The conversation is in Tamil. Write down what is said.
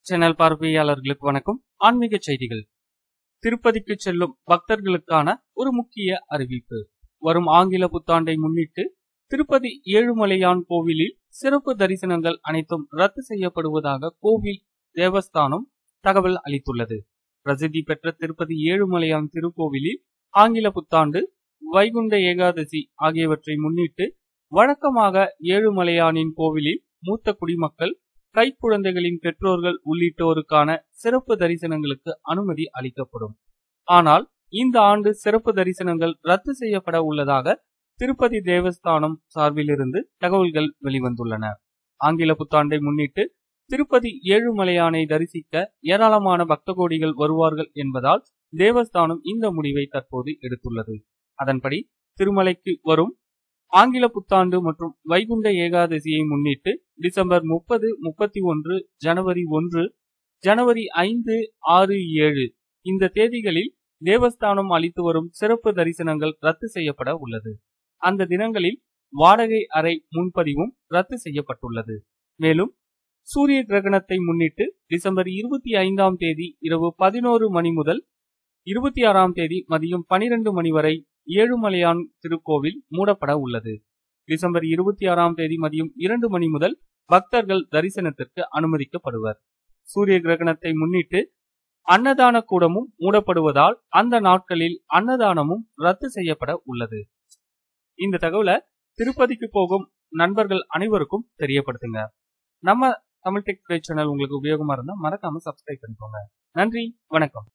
சேனல் பார்வையாளர்களுக்கு வணக்கம் ஆன்மீக செய்திகள் திருப்பதிக்கு செல்லும் பக்தர்களுக்கான ஒரு முக்கிய அறிவிப்பு வரும் ஆங்கில புத்தாண்டை முன்னிட்டு திருப்பதி ஏழுமலையான் கோவிலில் சிறப்பு தரிசனங்கள் அனைத்தும் ரத்து செய்யப்படுவதாக கோவில் தேவஸ்தானம் தகவல் அளித்துள்ளது பிரசித்தி பெற்ற திருப்பதி ஏழுமலையான் திருக்கோவிலில் ஆங்கில புத்தாண்டு வைகுண்ட ஏகாதசி ஆகியவற்றை முன்னிட்டு வழக்கமாக ஏழுமலையானின் கோவிலில் மூத்த குடிமக்கள் கைக்குழந்தைகளின் பெற்றோர்கள் உள்ளிட்டோருக்கான சிறப்பு தரிசனங்களுக்கு அனுமதி அளிக்கப்படும் ஆனால் இந்த ஆண்டு சிறப்பு தரிசனங்கள் ரத்து செய்யப்பட உள்ளதாக திருப்பதி தேவஸ்தானம் சார்பிலிருந்து தகவல்கள் வெளிவந்துள்ளன ஆங்கில புத்தாண்டை முன்னிட்டு திருப்பதி ஏழுமலையானை தரிசிக்க ஏராளமான பக்த கோடிகள் வருவார்கள் என்பதால் தேவஸ்தானம் இந்த முடிவை தற்போது எடுத்துள்ளது அதன்படி திருமலைக்கு வரும் ஆங்கில புத்தாண்டு மற்றும் வைகுண்ட ஏகாதசியை முன்னிட்டு டிசம்பர் முப்பது முப்பத்தி ஒன்று ஜனவரி ஒன்று ஜனவரி ஐந்து ஆறு ஏழு இந்த தேதிகளில் தேவஸ்தானம் அளித்து வரும் சிறப்பு தரிசனங்கள் ரத்து செய்யப்பட உள்ளது அந்த தினங்களில் வாடகை அறை முன்பதிவும் ரத்து செய்யப்பட்டுள்ளது மேலும் சூரிய கிரகணத்தை முன்னிட்டு டிசம்பர் இருபத்தி ஐந்தாம் தேதி இரவு பதினோரு மணி முதல் இருபத்தி ஆறாம் தேதி மதியம் பனிரெண்டு மணி வரை ஏழுமலையான் திருக்கோவில் மூடப்பட உள்ளது டிசம்பர் இருபத்தி ஆறாம் தேதி மதியம் இரண்டு மணி முதல் பக்தர்கள் தரிசனத்திற்கு அனுமதிக்கப்படுவர் சூரிய கிரகணத்தை முன்னிட்டு அன்னதான கூடமும் மூடப்படுவதால் அந்த நாட்களில் அன்னதானமும் ரத்து செய்யப்பட உள்ளது இந்த தகவலை திருப்பதிக்கு போகும் நண்பர்கள் அனைவருக்கும் தெரியப்படுத்துங்க நம்ம தமிழ் டெக் சேனல் உங்களுக்கு உபயோகமா இருந்தா மறக்காம சப்ஸ்கிரைப் பண்ணிக்கோங்க நன்றி வணக்கம்